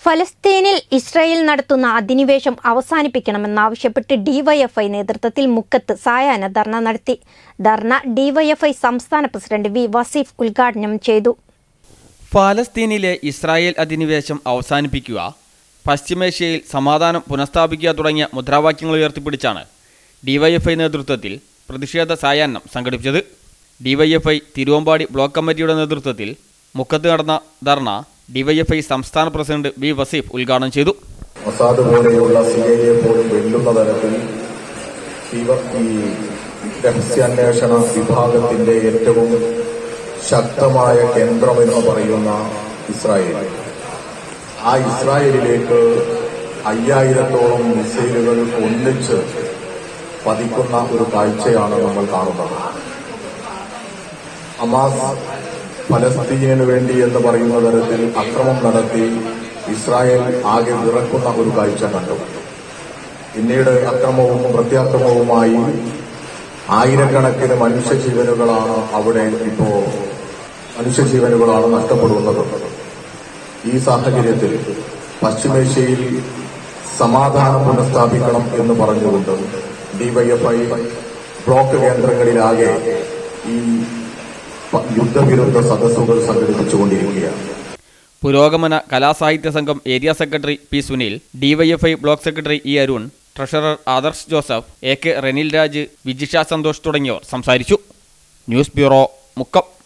ഫലസ്തീനിൽ ഇസ്രായേൽ നടത്തുന്ന അധിനിവേശം അവസാനിപ്പിക്കണമെന്നാവശ്യപ്പെട്ട് ഡിവൈഎഫ്ഐ നേതൃത്വത്തിൽ മുക്കത്ത് സായാഹ്ന ധർണ നടത്തി ധർണ ഡിവൈഎഫ്ഐ സംസ്ഥാന പ്രസിഡന്റ് വി വസീഫ് ഉദ്ഘാടനം ചെയ്തു ഫലസ്തീനിലെ ഇസ്രായേൽ അധിനിവേശം അവസാനിപ്പിക്കുക പശ്ചിമേഷ്യയിൽ സമാധാനം പുനഃസ്ഥാപിക്കുക തുടങ്ങിയ മുദ്രാവാക്യങ്ങൾ ഉയർത്തിപ്പിടിച്ചാണ് ഡിവൈഎഫ്ഐ നേതൃത്വത്തിൽ പ്രതിഷേധ സായാഹ്നം സംഘടിപ്പിച്ചത് ഡിവൈഎഫ്ഐ തിരുവമ്പാടി ബ്ലോക്ക് കമ്മിറ്റിയുടെ നേതൃത്വത്തിൽ മുക്കത്ത് നടന്ന ധർണ ഡിവൈഎഫ്ഐ സംസ്ഥാന പ്രസിഡന്റ് വി വസീഫ് ഉദ്ഘാടനം ചെയ്തു മൊസാദ് പോലെയുള്ള സി ഐ എ പോലും വെല്ലുന്ന തരത്തിൽ ഇവർ ഈ രഹസ്യാന്വേഷണ വിഭാഗത്തിന്റെ ഏറ്റവും ശക്തമായ കേന്ദ്രമെന്ന് പറയുന്ന ഇസ്രായേൽ ആ ഇസ്രായേലിലേക്ക് അയ്യായിരത്തോളം മിസൈലുകൾ ഒന്നിച്ച് പതിക്കുന്ന ഒരു കാഴ്ചയാണ് നമ്മൾ കാണുന്നത് ഹമാസ് ഫലസ്തീനു വേണ്ടി എന്ന് പറയുന്ന തരത്തിൽ അക്രമം നടത്തി ഇസ്രായേൽ ആകെ വിറക്കുന്ന ഒരു കാഴ്ച കണ്ടു പിന്നീട് അക്രമവും പ്രത്യാക്രമവുമായി ആയിരക്കണക്കിന് മനുഷ്യജീവനുകളാണ് അവിടെ ഇപ്പോ മനുഷ്യജീവനുകളാണ് നഷ്ടപ്പെടുന്നത് ഈ സാഹചര്യത്തിൽ പശ്ചിമേഷ്യയിൽ സമാധാനം പുനഃസ്ഥാപിക്കണം എന്ന് പറഞ്ഞുകൊണ്ട് ഡിവൈഎഫ്ഐ ബ്ലോക്ക് കേന്ദ്രങ്ങളിലാകെ ഈ പ- യുദ്ധവിരുദ്ധ സദസ്സുകൾ സംഘടിപ്പിച്ചുകൊണ്ടിരിക്കുകയാണ് Purogamana Kalasahitya Sangham area secretary P Sunil DYFI block secretary E Arun treasurer Adarsh Joseph A K Renil Raj Vijisha Santhosh തുടങ്ങിയവർ സംസാരിച്ചു ന്യൂസ് ബ്യൂറോ മുക്കം